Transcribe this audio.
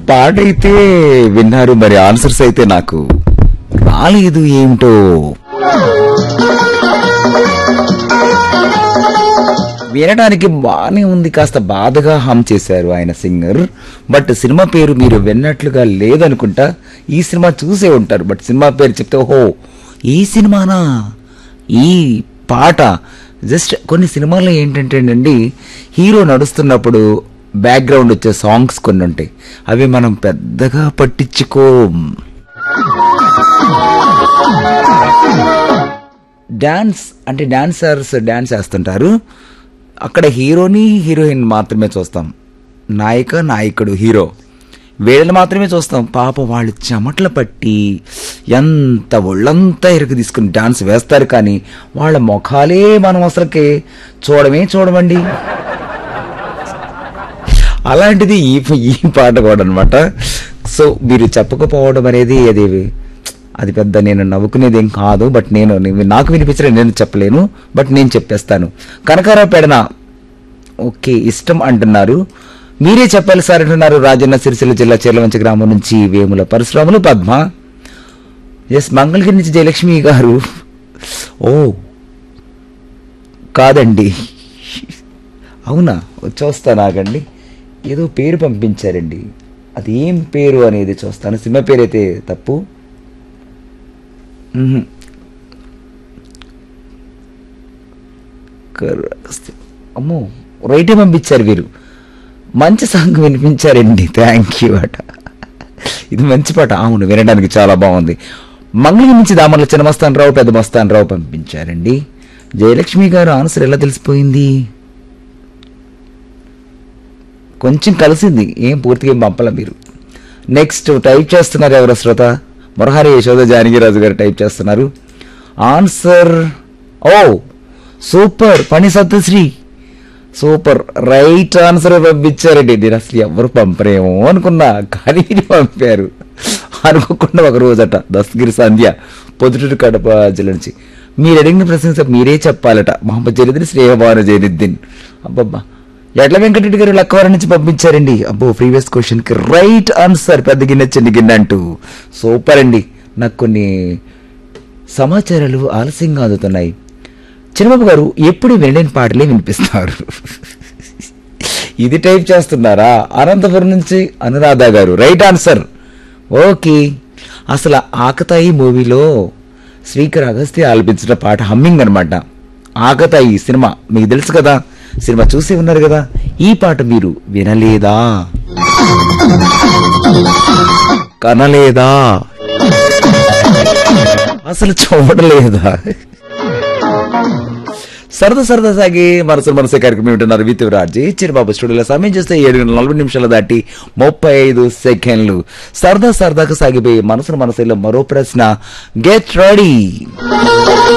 పాట అయితే విన్నారు మరి ఆన్సర్స్ అయితే నాకు రాలేదు ఏమిటో వినడానికి బాగానే ఉంది కాస్త బాధగా హమ్ చేశారు ఆయన సింగర్ బట్ సినిమా పేరు మీరు విన్నట్లుగా లేదనుకుంటా ఈ సినిమా చూసే ఉంటారు బట్ సినిమా పేరు చెప్తే ఓహో ఈ సినిమానా ఈ పాట జస్ట్ కొన్ని సినిమాల్లో ఏంటంటే అండి హీరో నడుస్తున్నప్పుడు బ్యాక్గ్రౌండ్ వచ్చే సాంగ్స్ కొన్ని ఉంటాయి అవి మనం పెద్దగా పట్టించుకోం డాన్స్ అంటే డాన్సర్స్ డాన్స్ వేస్తుంటారు అక్కడ హీరోని హీరోయిన్ మాత్రమే చూస్తాం నాయిక నాయకుడు హీరో వీళ్ళని మాత్రమే చూస్తాం పాప వాళ్ళు చెమటలు పట్టి ఎంత ఒళ్ళంతా ఇరుకు తీసుకుని డాన్స్ వేస్తారు కానీ వాళ్ళ ముఖాలే మనం అసలుకి చూడమే చూడమండి అలాంటిది ఈ ఈ పాట కూడా అనమాట సో మీరు చెప్పకపోవడం అనేది అది అది పెద్ద నేను నవ్వుకునేది ఏం కాదు బట్ నేను నేను- నాకు వినిపించడం నేను చెప్పలేను బట్ నేను చెప్పేస్తాను కనకారావు పెడన ఓకే ఇష్టం అంటున్నారు మీరే చెప్పాలి సార్ అంటున్నారు రాజన్న సిరిసిల్ల జిల్లా చెర్లవంచి గ్రామం నుంచి వేముల పరశురాములు పద్మ ఎస్ మంగళగిరి నుంచి జయలక్ష్మి గారు ఓ కాదండి అవునా చూస్తాను ఆగండి ఏదో పేరు పంపించారండి అది ఏం పేరు అనేది చూస్తాను సినిమా పేరు అయితే తప్పు మ్మ్. కర్- అమ్మో రైటే పంపించారు వీరు మంచి సాంగ్ వినిపించారండి థ్యాంక్ యూ అట ఇది మంచి పాట అవును వినడానికి చాలా బాగుంది మంగళగిరి నుంచి దామర్ల చిన్న మస్తాన్ రావు పెద్ద మస్తాన్ రావు పంపించారండి జయలక్ష్మి గారు ఆన్సర్ ఎలా తెలిసిపోయింది కొంచెం కలిసింది ఏం పూర్తిగా ఏం పంపల మీరు నెక్స్ట్ టైప్ చేస్తున్నారు ఎవరు శ్రోత మురహరి యశోద జానకిరాజు గారు టైప్ చేస్తున్నారు ఆన్సర్ ఓ సూపర్ పని సత్యశ్రీ సూపర్ రైట్ ఆన్సర్ పంపించారండి నేను అసలు ఎవరు పంపరేమో అనుకున్నా కానీ మీరు పంపారు అనుకోకుండా ఒక రోజట దస్తగిరి సంధ్య పొద్దుటూరు కడప జిల్లా నుంచి మీరు అడిగిన ప్రశ్న మీరే చెప్పాలట మహమ్మద్ జరీద్దీన్ శ్రేయభాను జరీద్దీన్ అబ్బబ్బా ఎట్ల వెంకటరెడ్డి గారు లక్కవారి నుంచి పంపించారండి అబ్బో ప్రీవియస్ క్వశ్చన్ కి రైట్ ఆన్సర్ పెద్ద గిన్నె చిన్న గిన్నె అంటూ సూపర్ అండి నాకు కొన్ని సమాచారాలు ఆలస్యంగా అందుతున్నాయి చిన్నబాబు గారు ఎప్పుడు వినలేని పాటలే వినిపిస్తారు ఇది టైప్ చేస్తున్నారా అనంతపురం నుంచి అనురాధ గారు రైట్ ఆన్సర్ ఓకే అసలు ఆకతాయి మూవీలో శ్రీకర్ అగస్త్య ఆలపించిన పాట హమ్మింగ్ అనమాట ఆకతాయి సినిమా మీకు తెలుసు కదా సినిమా చూసి ఉన్నారు కదా ఈ పాట మీరు వినలేదా కనలేదా అసలు చూడలేదా సరదా సరదా సాగి మనసు మనసే కార్యక్రమం వింటున్నారు విత్ రాజీ చిరుబాబు స్టూడియోలో సమయం చేస్తే ఏడు గంటల నలభై నిమిషాలు దాటి ముప్పై ఐదు సెకండ్లు సరదా సరదాగా సాగిపోయి మనసును మనసులో మరో ప్రశ్న గెట్ రెడీ